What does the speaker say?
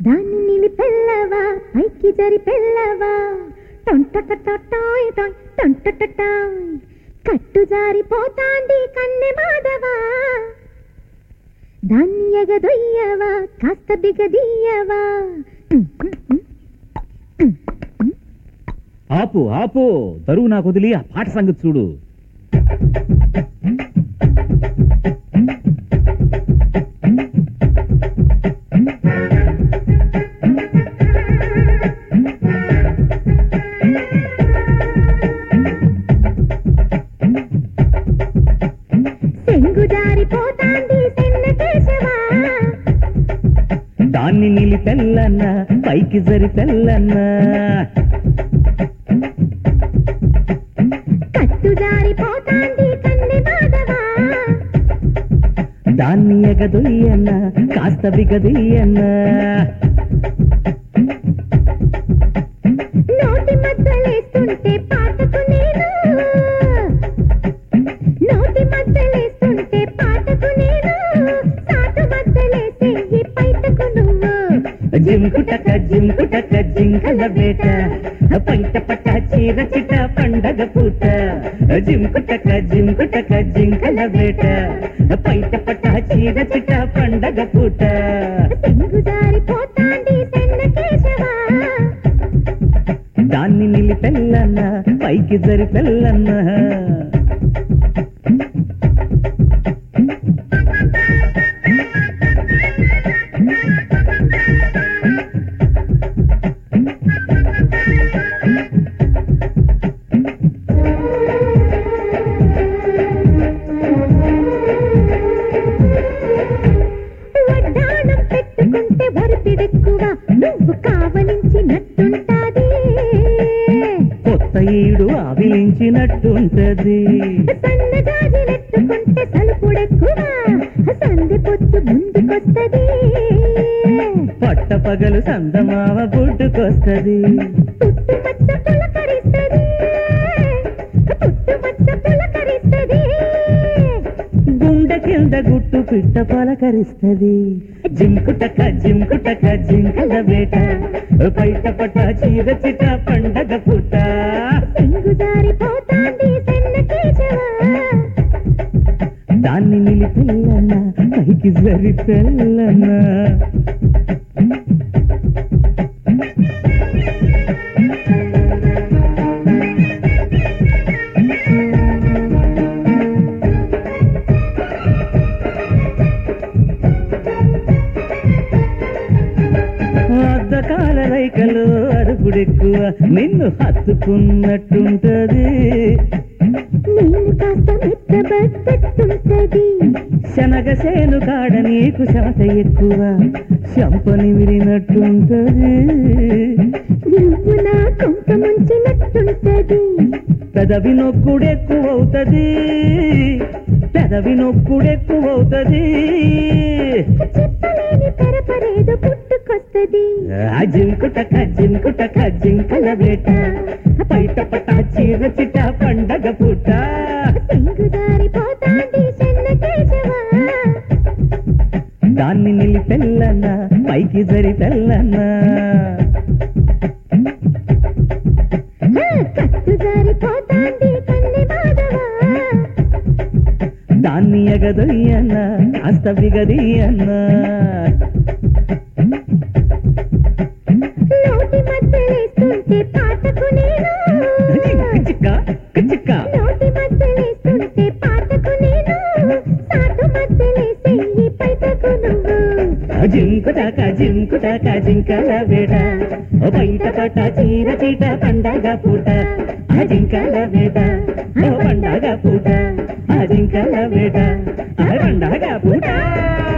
దాన్ని నిలిపెల్లవా పైకి జరి పెళ్ళవా టొంటటటాయ్ టొంటటటాయ్ కట్టు జారిపోతాంది కన్నె మాధవా దాన్ని ఎగదొయ్యవా కాస్త బిగదీయవా ఆపు ఆపు దరువు నాకు వదిలి ఆ పాట సంగతి చూడు సెంగు జారిపోతాంది సెన్న కేశవా దాన్ని నిలిపెల్లన్న పైకి జరి పెళ్ళన్న కట్టు జారిపోతాంది కన్నె మాధవా దాన్ని ఎగదొయ్యన్న కాస్త బిగదీయన్న నోటి మధ్యలేస్తుంటే పాటకు నేను నోటి మధ్యలేస్తుంటే పాటకు నేను సాటు మధ్యలేసే ఈ పైటకు నువ్వు జింకుటక జింకుటక జింకల బేట పంట పట్ట చీర చిట పండగ పూట జింకుటక జింకుటక జింకల బేట పంట పట్ట చీర చిట పండగ పూట సెంగు జారిపోతాంది సెన్న కేశవా దాన్ని నిలిపెల్లన్న పైకి జరి పెళ్ళన్న వడ్డాణం పెట్టుకుంటే వరపిడెక్కువ నువ్వు కావలించినట్టుంటాది కొత్త ఈడు ఆవిలించినట్టుంటది సన్నజాజిలెట్టుకుంటే తలుపుడెక్కువ సంధి పొత్తు ముందుకొస్తది పట్ట పగలు సందమావ పుట్టుకొస్తది పుట్టుమచ్చ పులకరిస్తది పుట్టుమచ్చ పులకరిస్తది గుండె కింద గుట్టు పిట్ట పలకరిస్తది జింకుటక జింకుటక జింకల వేట బయట పట్ట చీర చిట పండగ పుట్ట సింగు జారిపోతాంది సెన్న కేశవా దాన్ని నిలిపెల్లన్న పైకి జరి పెళ్ళన్న అద్దకాల రైకలు అడుగుడెక్కువ నిన్ను హత్తుకున్నట్టుంటది నేను కాస్త మెత్తబడ్డట్టుంటది శనగ సేను కాడ నీకు శమత ఎక్కువ శంపని విరినట్టుంటది నువ్వు నా కొంప ముంచినట్టుంటది పెదవి నొక్కుడెక్కువవుతది పెదవి నొక్కుడెక్కువవుతది చెప్పలేని పెరపరేదో పుట్టుకొస్తది ఆ జింకుటక జింకుటక జింకల వేట పైట పట చీర చిట పండగ పూట సింగు జారిపోతాంది సెన్న కేశవా దాన్ని నిలిపెల్లన్న పైకి జరి తెల్లన్న కట్టు జారిపోతాంది కన్నె మాధవా దాన్ని ఎగదొయ్యన్న కాస్త బిగదీయన్న నోటి మధ్యలేస్తుంటే పాటకు నేను చిక్క చిక్క నోటి మధ్యలేస్తుంటే పాటకు నేను సాటు మధ్యలేసే ఈ పైటకు నువ్వు జింకుటాక జింకుటాక జింకల వేట ఓ బయట పట చీర చీట పండగ పూట ఆ జింకల వేట ఓ పండగ పూట ఆ జింకల వేట ఆ పండగ పూట